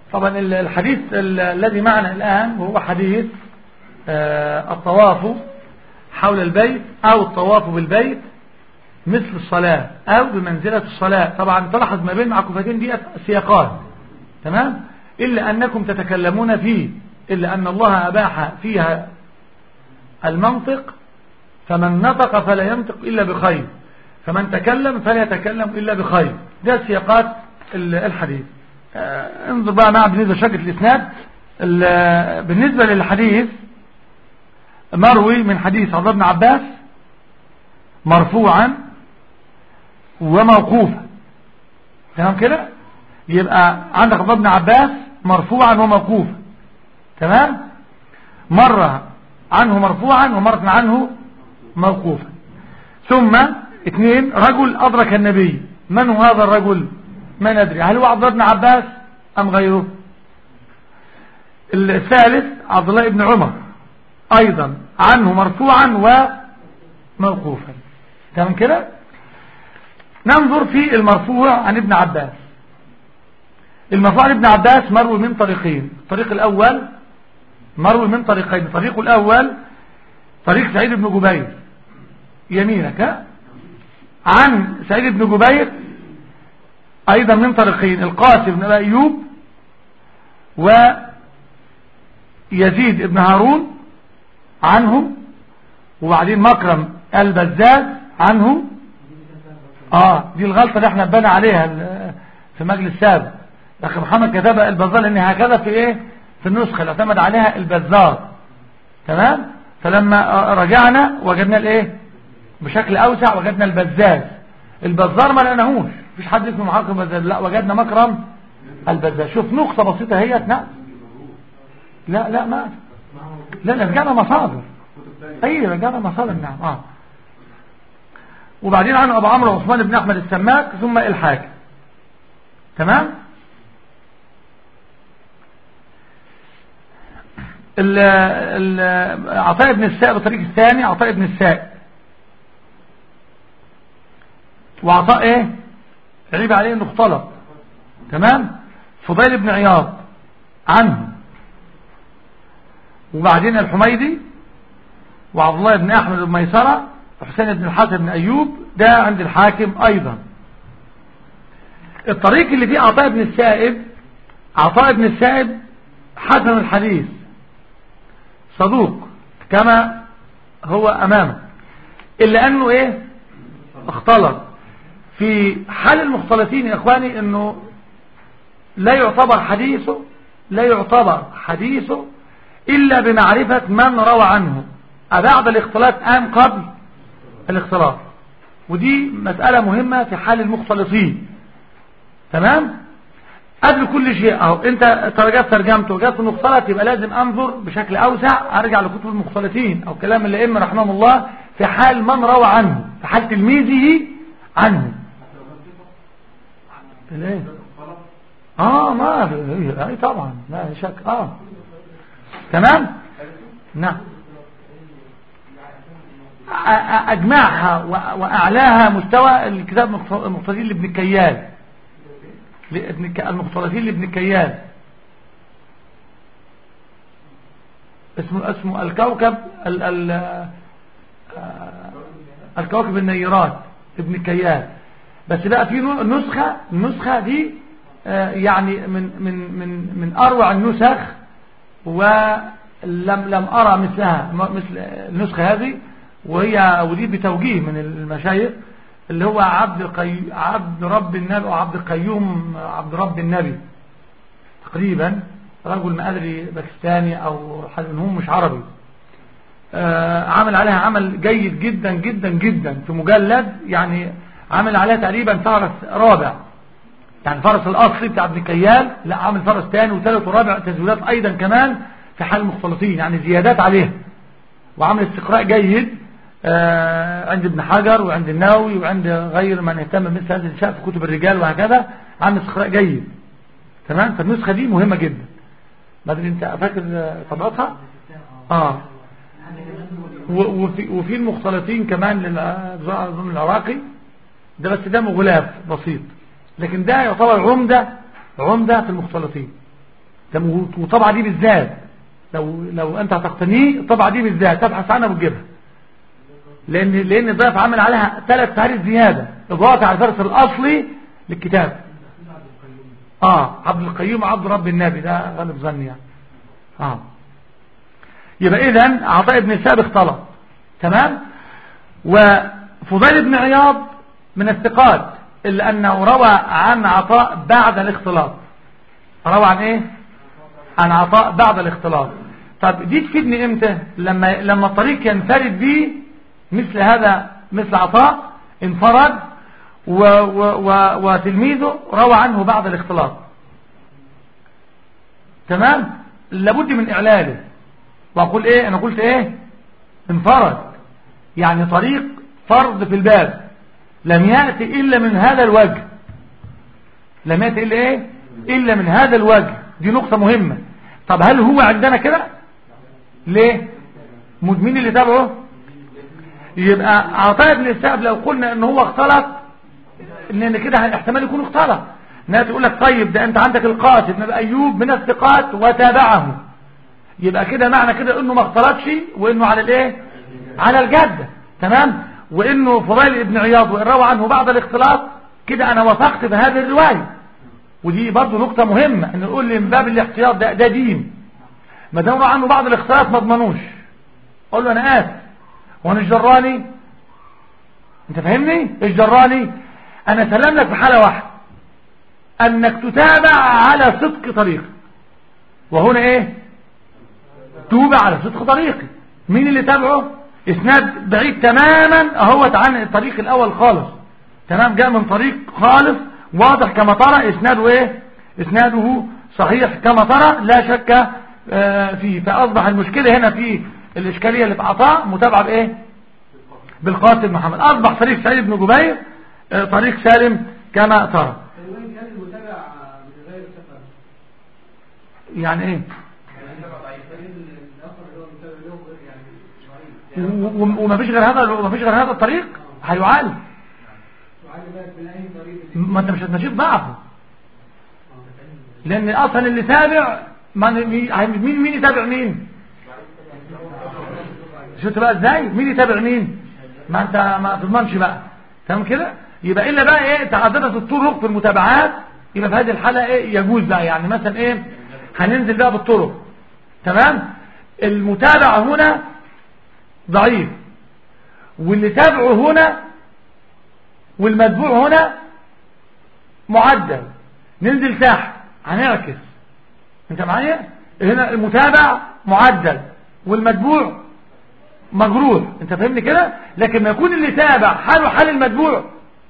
طبعا الحديث الذي معنا الآن وهو حديث الطواف حول البيت أو الطواف بالبيت مثل الصلاة أو بمنزلة الصلاة طبعا تلاحظ ما بين معكوفتين دي سياقات تمام إلا أنكم تتكلمون فيه إلا أن الله أباح فيها المنطق فمن نطق فلا ينطق إلا بخير فمن تكلم فلا يتكلم إلا بخير ده سياقات الحديث انظر بقى مع بالنسبة لشكل الإسناد بالنسبة للحديث مروي من حديث عبد الله بن عباس مرفوعا وموقوفا تمام كده يبقى عندك عبد الله بن عباس مرفوعا وموقوفا تمام مرة عنه مرفوعا ومرة عنه موقوفا ثم اثنين رجل أدرك النبي من هو هذا الرجل ما ندري هل هو عبد الله بن عباس أم غيره الثالث عبد الله بن عمر أيضا عنه مرفوعا وموقوفا تمام كده ننظر في المرفوع عن ابن عباس المرفوع عن ابن عباس مروي من طريقين الطريق الأول مروي من طريقين الطريق الأول طريق سعيد بن جبير يمينك ها؟ عن سعيد بن جبير أيضا من طريقين القاسم بن أيوب ويزيد بن هارون عنه وبعدين مكرم البزاز عنه اه دي الغلطة اللي احنا بنى عليها في مجلس سابق لكن محمد كتبها البزار لان هكذا في ايه في النسخة اللي اعتمد عليها البزار تمام فلما رجعنا وجدنا الايه بشكل اوسع وجدنا البزاز البزار ما لقناهوش مفيش حد اسمه محمد البزاز لا وجدنا مكرم البزاز شوف نقطة بسيطة هي نعم لا لا ما لا رجعنا مصادر اي رجعنا مصادر نعم اه وبعدين عن ابو عمرو وعثمان بن احمد السماك ثم الحاكم تمام ال ال عطاء بن السائب الطريق الثاني عطاء بن السائب وعطاء ايه غريب عليه انه اختلط تمام فضيل بن عياض عنه وبعدين الحميدي وعبد الله بن احمد بن ميسره وحسين بن الحسن بن ايوب ده عند الحاكم ايضا الطريق اللي فيه عطاء بن السائب عطاء بن السائب حسن الحديث صدوق كما هو امامه الا انه ايه اختلط في حال المختلطين يا اخواني انه لا يعتبر حديثه لا يعتبر حديثه الا بمعرفة من روى عنه أبعد الاختلاط ام قبل الاختلاط ودي مسألة مهمة في حال المختلطين تمام قبل كل شيء اهو انت ترجمت ترجمته وجدت المختلط يبقى لازم انظر بشكل اوسع ارجع لكتب المختلطين او كلام الائمه رحمهم الله في حال من روى عنه في حال تلميذه عنه ليه اه ما اي طبعا لا شك اه تمام نعم اجمعها واعلاها مستوى الكتاب المختلطين لابن كيال المختلطين لابن كيال اسمه اسمه الكوكب ال ال الكوكب النيرات ابن كيال بس بقى في نسخة النسخة دي يعني من من من من اروع النسخ ولم لم ارى مثلها مثل النسخة هذه وهي ودي بتوجيه من المشايخ اللي هو عبد قي... عبد رب النبي او عبد القيوم عبد رب النبي تقريبا رجل ما ادري باكستاني او حد منهم مش عربي آه عمل عليها عمل جيد جدا جدا جدا في مجلد يعني عمل عليها تقريبا فرس رابع يعني فرس الاصلي بتاع ابن كيال لا عامل فرس ثاني وثالث ورابع تزويدات ايضا كمان في حال المختلطين يعني زيادات عليها وعمل استقراء جيد آه عند ابن حجر وعند النووي وعند غير من يهتم بمثل هذه الاشياء في كتب الرجال وهكذا عمل استقراء جيد تمام فالنسخه دي مهمه جدا ما ادري انت فاكر طبقتها اه وفي, وفي المختلطين كمان للظن العراقي ده بس ده مغلاف بسيط لكن ده يعتبر عمدة عمدة في المختلطين وطبعا دي بالذات لو لو انت هتقتنيه الطبعه دي بالذات تبحث عنها وتجيبها لان لان الضيف عمل عليها ثلاث تعريف زياده اضافه على الفرس الاصلي للكتاب اه عبد القيوم عبد رب النبي ده غالب ظني يعني اه يبقى اذا عطاء بن الساب اختلط تمام وفضيل بن عياض من الثقات الا انه روى عن عطاء بعد الاختلاط روى عن ايه عن عطاء بعد الاختلاط طب دي تفيدني امتى لما لما الطريق ينفرد بيه مثل هذا مثل عطاء انفرد و و و وتلميذه روى عنه بعد الاختلاط تمام لابد من اعلاله واقول ايه انا قلت ايه انفرد يعني طريق فرض في الباب لم يأتي الا من هذا الوجه لم يأتي الا ايه الا من هذا الوجه دي نقطة مهمة طب هل هو عندنا كده ليه مين اللي تابعه يبقى عطاء بن السعب لو قلنا ان هو اختلط ان كده احتمال يكون اختلط ناس تقول لك طيب ده انت عندك القاسم بن ايوب من الثقات وتابعه يبقى كده معنى كده انه ما اختلطش وانه على الايه على الجده تمام وانه فضيل ابن عياض وان روى عنه بعد الاختلاط كده انا وثقت بهذه الروايه ودي برضو نقطة مهمة ان نقول لي من باب الاحتياط ده, ده دين ما دام عنه بعض الاختلاط ما اضمنوش اقول له انا اسف وانا جراني انت فاهمني ايش جراني انا سلم لك في حالة واحدة انك تتابع على صدق طريقي وهنا ايه توبة على صدق طريقي مين اللي تابعه اسناد بعيد تماما اهوت عن الطريق الاول خالص تمام جاء من طريق خالص واضح كما ترى اسناده ايه اسناده صحيح كما ترى لا شك آه، فيه فاصبح المشكلة هنا في الاشكالية اللي في عطاء متابعة بايه بالقاسم محمد اصبح طريق سعيد بن جبير آه، طريق سالم كما ترى يعني ايه وما فيش غير هذا وما فيش غير هذا الطريق هيعالج ما انت مش هتنشيط ضعفه لان اصلا اللي تابع مين مين يتابع مين شفت بقى ازاي مين يتابع مين ما انت ما تضمنش بقى تمام كده يبقى الا بقى ايه تعددت الطرق في المتابعات يبقى في هذه الحاله ايه يجوز بقى يعني مثلا ايه هننزل بقى بالطرق تمام المتابع هنا ضعيف واللي تابعه هنا والمتبوع هنا معدل ننزل تحت هنعكس انت معايا هنا المتابع معدل والمتبوع مجروح انت فاهمني كده لكن ما يكون اللي تابع حاله حال المتبوع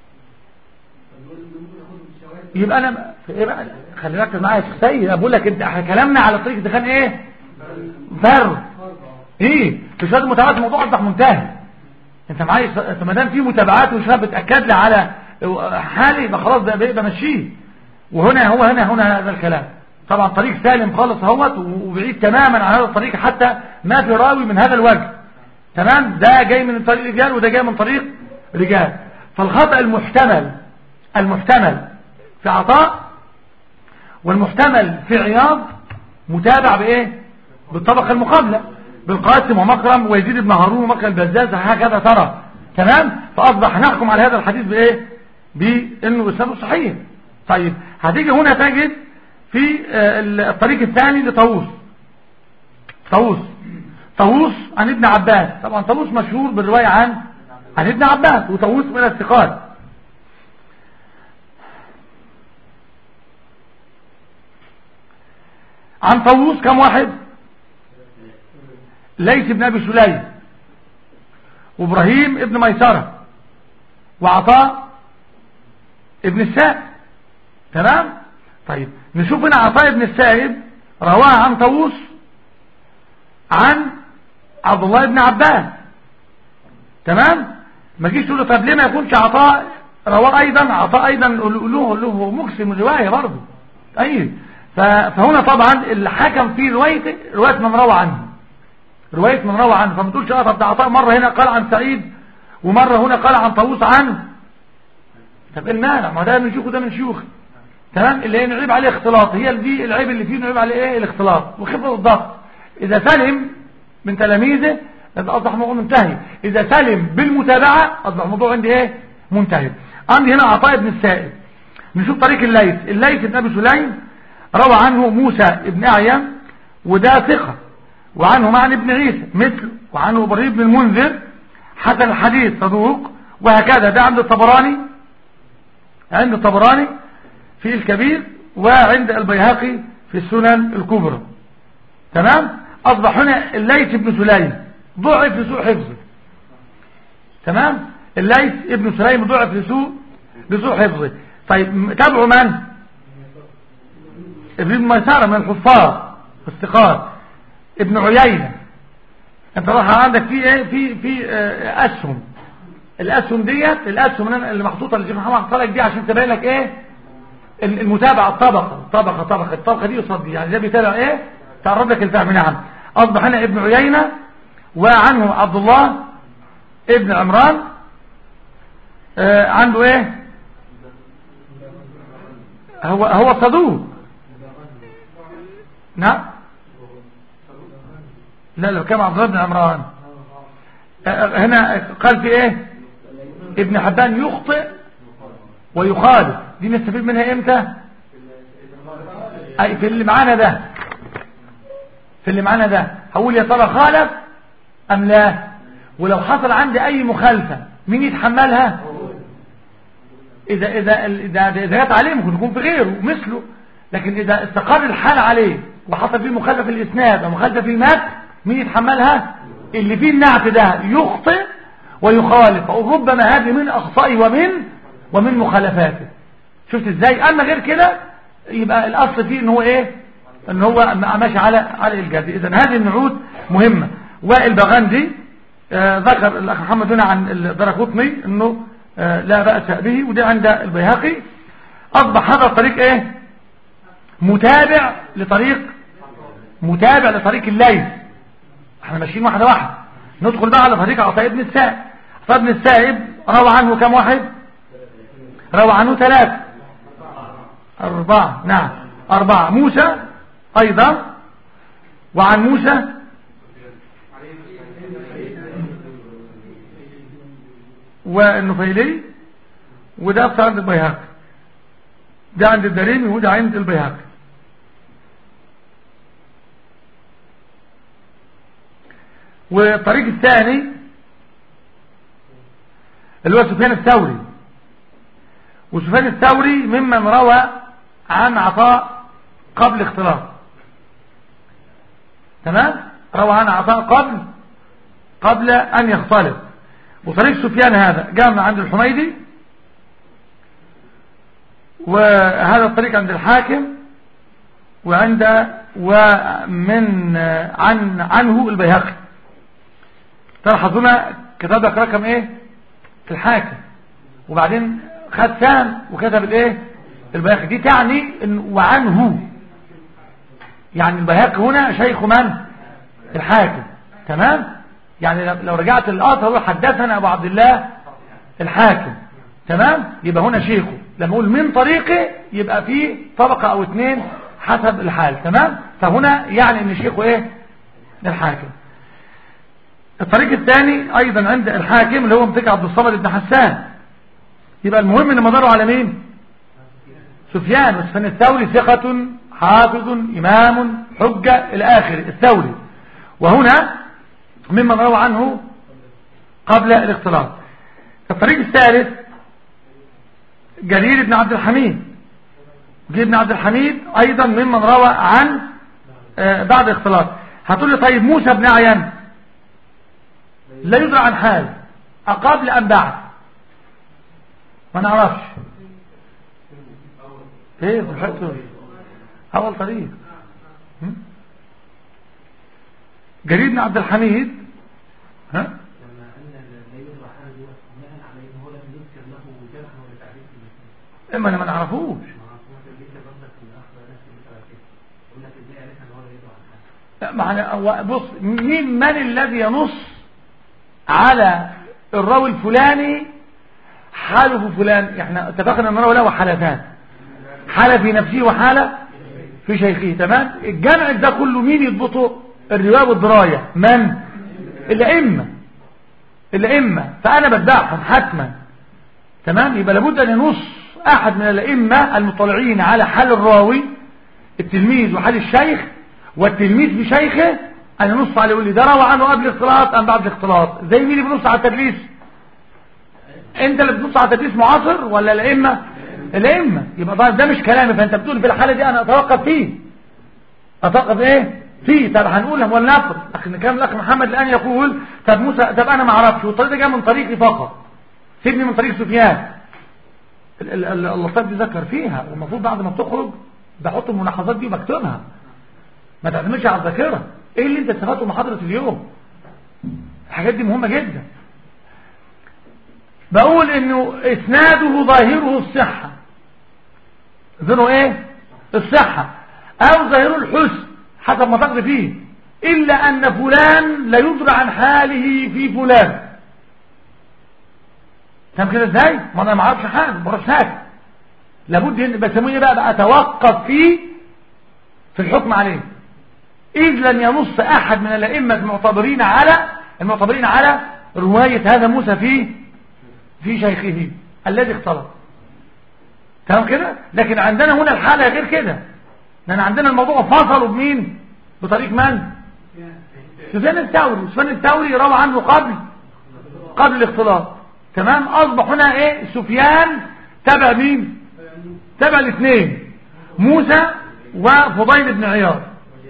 يبقى انا ايه بقى خلي بالك معايا يا شيخ سيد بقول لك انت احنا كلامنا على طريق دخان ايه فرد ايه في شهاده المتابعات الموضوع اصبح منتهي انت معايا ما دام في متابعات وشهاده بتاكد لي على حالي يبقى خلاص ده بمشيه وهنا هو هنا هنا هذا الكلام طبعا طريق سالم خالص اهوت وبعيد تماما عن هذا الطريق حتى ما في راوي من هذا الوجه تمام ده جاي من طريق رجال وده جاي من طريق رجال فالخطأ المحتمل المحتمل في عطاء والمحتمل في عياض متابع بايه بالطبقة المقابلة بالقاسم ومكرم ويزيد بن هارون ومكرم البزاز هكذا ترى تمام فاصبح نحكم على هذا الحديث بايه بانه اسناده صحيح طيب هتيجي هنا تجد في آه، الطريق الثاني لطاووس طاووس طاووس عن ابن عباس طبعا طاووس مشهور بالرواية عن عن ابن عباس وطاووس من الثقات عن طاووس كم واحد ليس ابن ابي سليم وابراهيم ابن ميسرة وعطاء ابن السائب تمام طيب نشوف هنا عطاء ابن السائب رواه عن طاووس عن عبد الله بن عباس تمام ما جيش تقول له طب ليه ما يكونش عطاء رواه ايضا عطاء ايضا له له مقسم الروايه برضه طيب فهنا طبعا الحكم في روايه روايه من روى عنه روايه من روى عنه فما تقولش اه طب ده عطاء مره هنا قال عن سعيد ومره هنا قال عن طاووس عنه طب ايه المانع ما ده من شيوخه ده من شيوخه تمام اللي هي نعيب عليه اختلاط هي دي العيب اللي فيه نعيب عليه ايه الاختلاط وخفة الضغط اذا سلم من تلاميذه اصبح الموضوع منتهي اذا سلم بالمتابعة اصبح الموضوع عندي ايه منتهي عندي هنا عطاء بن السائب نشوف طريق الليث الليث بن ابي سليم روى عنه موسى بن اعين وده ثقة وعنه معنى بن عيسى مثل وعنه ابراهيم بن المنذر حسن الحديث صدوق وهكذا ده عند الطبراني عند الطبراني في الكبير وعند البيهقي في السنن الكبرى تمام أصبح هنا الليث بن سليم ضعف لسوء حفظه تمام الليث ابن سليم ضعف لسوء لسوء حفظه طيب تابعوا من ابن ميسارة من الحفاظ الثقات ابن عيينة انت راح عندك في ايه في في اه اسهم الاسهم ديت الاسهم اللي محطوطه اللي الشيخ محمد حطها لك دي عشان تبين لك ايه المتابعه الطبقه طبقه طبقه الطبقه دي قصاد دي يعني ده بيتابع ايه تعرض لك الفهم نعم اصبح هنا ابن عيينه وعنه عبد الله ابن عمران آه عنده ايه هو هو صدوق نعم لا لو كان عبد الله بن عمران آه هنا قال في ايه ابن حبان يخطئ ويخالف دي نستفيد منها امتى اي في اللي معانا ده في اللي معانا ده هقول يا ترى خالف ام لا ولو حصل عندي اي مخالفه مين يتحملها اذا اذا اذا اذا جت عليه ممكن يكون في غيره مثله لكن اذا استقر الحال عليه وحصل فيه مخالفه في الاسناد او مخالفه في المات مين يتحملها اللي فيه النعت ده يخطئ ويخالف ربما هذه من اخطائه ومن ومن مخالفاته شفت ازاي اما غير كده يبقى الاصل فيه ان هو ايه ان هو ماشي على على الجد اذا هذه النعود مهمه والبغندي آه ذكر الاخ محمد هنا عن الدرقطني انه آه لا باس به وده عند البيهقي اصبح هذا الطريق ايه متابع لطريق متابع لطريق الليل احنا ماشيين واحده واحده ندخل بقى على طريق عطاء بن السائب عطاء بن السائب روى عنه كم واحد روى عنه ثلاثة أربعة نعم أربعة موسى أيضا وعن موسى والنفيلي وده في عند البيهقي ده عند الدريمي وده عند البيهقي والطريق الثاني اللي هو سفيان الثوري وسفيان الثوري ممن روى عن عطاء قبل اختلاط تمام روى عن عطاء قبل قبل أن يختلط وطريق سفيان هذا جاء من عند الحميدي وهذا الطريق عند الحاكم وعند ومن عن عنه البيهقي تلاحظون كتابك رقم ايه الحاكم وبعدين خد سام وكتب الايه البيهقي دي تعني إن وعنه يعني البيهقي هنا شيخ من الحاكم تمام يعني لو رجعت للاثر حدثنا ابو عبد الله الحاكم تمام يبقى هنا شيخه لما اقول من طريقه يبقى في طبقه او اثنين حسب الحال تمام فهنا يعني ان شيخه ايه الحاكم الطريق الثاني ايضا عند الحاكم اللي هو متك عبد الصمد بن حسان يبقى المهم ان مداره على مين سفيان وسفيان الثوري ثقة حافظ امام حجة الى اخر الثوري وهنا ممن روى عنه قبل الاختلاط الطريق الثالث جرير بن عبد الحميد جرير بن عبد الحميد ايضا ممن روى عن آه بعد الاختلاط هتقول لي طيب موسى بن عيان لا يدرى عن حال أقبل أم بعد ما نعرفش ايه في الحته اول طريق جرير بن عبد الحميد ها لما أن لا يدرى حال هو بناء على إن هو لم يذكر له جرحا ولا تعريف في الاسم اما انا ما نعرفوش ما هو كان بيذكر برضك في الأخبار نفس المثال كده يقول لك إزاي عرفنا إن هو لا يدرى عن حال لا معنى هو بص مين من الذي ينص على الراوي الفلاني حاله فلان احنا اتفقنا ان الراوي له حالتان حالة في نفسه وحالة في شيخه تمام الجمع ده كله مين يضبطه الرواية والدراية من الأئمة الأئمة فأنا بتبعهم حتما تمام يبقى لابد أن ينص أحد من الأئمة المطلعين على حال الراوي التلميذ وحال الشيخ والتلميذ بشيخه أن ينص عليه يقول لي ده روى عنه قبل الاختلاط أم بعد الاختلاط زي مين اللي بينص على التدليس انت اللي بتنص على التدليس معاصر ولا الأئمة الأئمة يبقى ده, ده مش كلامي فانت بتقول في الحالة دي أنا أتوقف فيه أتوقف إيه فيه طب هنقول ولنفرض أخي كلام الأخ محمد الآن يقول طب موسى طب أنا ما أعرفش والطريق ده جاي من طريقي فقط سيبني من طريق سفيان اللطيف دي ذكر فيها والمفروض بعد ما بتخرج بحط الملاحظات دي وبكتبها ما تعتمدش على الذاكره ايه اللي انت استفدته من محاضره اليوم الحاجات دي مهمه جدا بقول انه اسناده ظاهره الصحه ظاهره ايه الصحه او ظاهره الحسن حسب ما تقضي فيه الا ان فلان لا يدرى عن حاله في فلان فاهم كده ازاي ما انا ما اعرفش حاجه ما اعرفش حاجه لابد ان بسموه ايه بقى بقى اتوقف فيه في الحكم عليه اذ لم ينص احد من الائمه المعتبرين على المعتبرين على روايه هذا موسى في في شيخه الذي اختلط تمام كده لكن عندنا هنا الحاله غير كده لان عندنا الموضوع فصلوا بمين بطريق من سفيان الثوري سفيان الثوري روى عنه قبل قبل الاختلاط تمام اصبح هنا ايه سفيان تبع مين تبع الاثنين موسى وفضيل بن عياض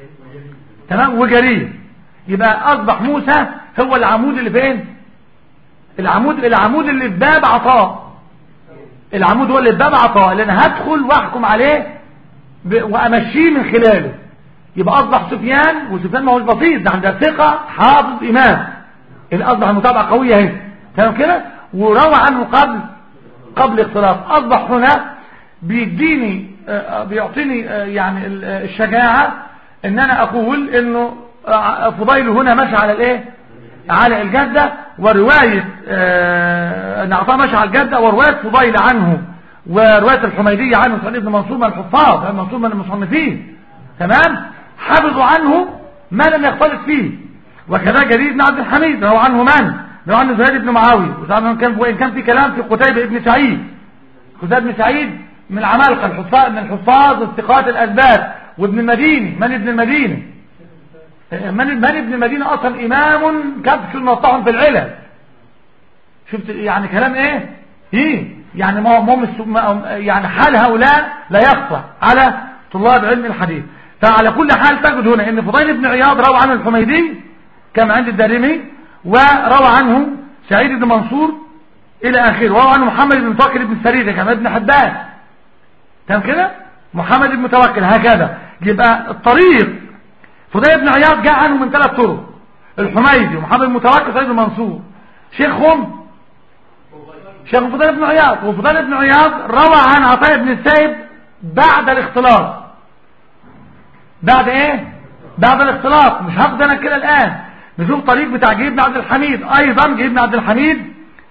تمام وجرير يبقى اصبح موسى هو العمود اللي فين العمود العمود اللي في باب عطاء العمود هو اللي في باب عطاء اللي انا هدخل واحكم عليه وامشيه من خلاله يبقى اصبح سفيان وسفيان ما هوش بسيط ده عندها ثقه حافظ امام اللي اصبح المتابعه قويه اهي تمام كده وروى عنه قبل قبل اختلاط اصبح هنا بيديني بيعطيني يعني الشجاعة ان انا اقول انه فضيل هنا ماشي على الايه على الجدة ورواية ان اعطاه ماشي على الجدة ورواية فضيل عنه ورواية الحميدية عنه سعيد بن منصور من الحفاظ منصور من المصنفين تمام حفظوا عنه ما لم يختلط فيه وكذا جرير بن عبد الحميد روى عنه من روى عنه زهير بن معاوية وإن كان في كلام في قتيبة ابن سعيد قتيبة بن سعيد من العمالقة الحفاظ من الحفاظ الثقات الأثبات وابن المديني من ابن المديني من من ابن المدينة أصلا إمام كبش المطعم في العلل شفت يعني كلام إيه إيه يعني ما ما يعني حال هؤلاء لا يخفى على طلاب علم الحديث فعلى كل حال تجد هنا ان فضيل بن عياض روى عنه الحميدي كما عند الدارمي وروى عنه سعيد بن منصور الى اخره وروى عنه محمد بن توكل بن سريده كما ابن حبان تمام كده محمد بن متوكل هكذا يبقى الطريق فضيل بن عياض جاء عنه من ثلاث طرق الحميدي ومحمد بن متوكل سعيد بن منصور شيخهم شيخ فضيل بن عياض وفضيل بن عياض روى عن عطاء بن السائب بعد الاختلاط بعد ايه بعد الاختلاط مش هاخد انا كده الان نشوف طريق بتاع جيب بن عبد الحميد ايضا جيب بن عبد الحميد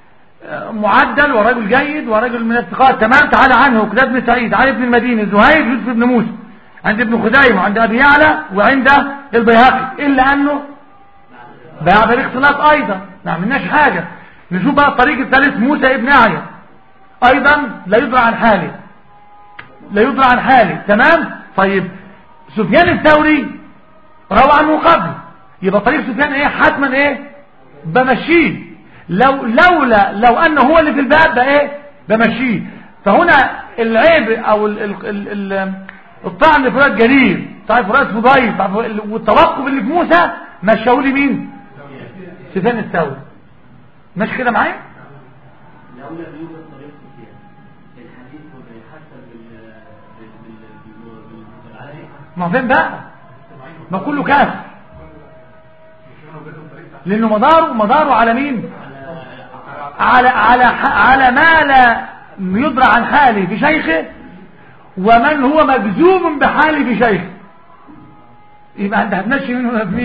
معدل ورجل جيد ورجل من الثقات تمام تعالى عنه كتاب بن سعيد علي بن المديني زهير يوسف بن موسى عند ابن خزيمة وعند ابي يعلى وعند البيهقي الا انه بعد الاختلاط ايضا ما عملناش حاجه نشوف بقى الطريق الثالث موسى ابن اعين ايضا لا يدرى عن حاله لا يدرى عن حاله تمام طيب سفيان الثوري روى عنه قبل يبقى طريق سفيان ايه حتما ايه بمشيه لو لولا لو انه هو اللي في الباب ده ايه بمشيه فهنا العيب او ال ال ال ال الطعن في فرات جرير طعن في فرات فضيف والتوقف اللي في موسى مشاه لي مين سفيان الثوري ماشي كده معايا لو لم يوجد طريق سفيان الحديث كله يحسن بال بال بال بالعلي ما هو فين بقى ما كله كاف لانه مداره مداره على مين على على على ما لا يدرى عن حاله في شيخه ومن هو مجذوب بحاله في شيخه يبقى انت هتمشي منه في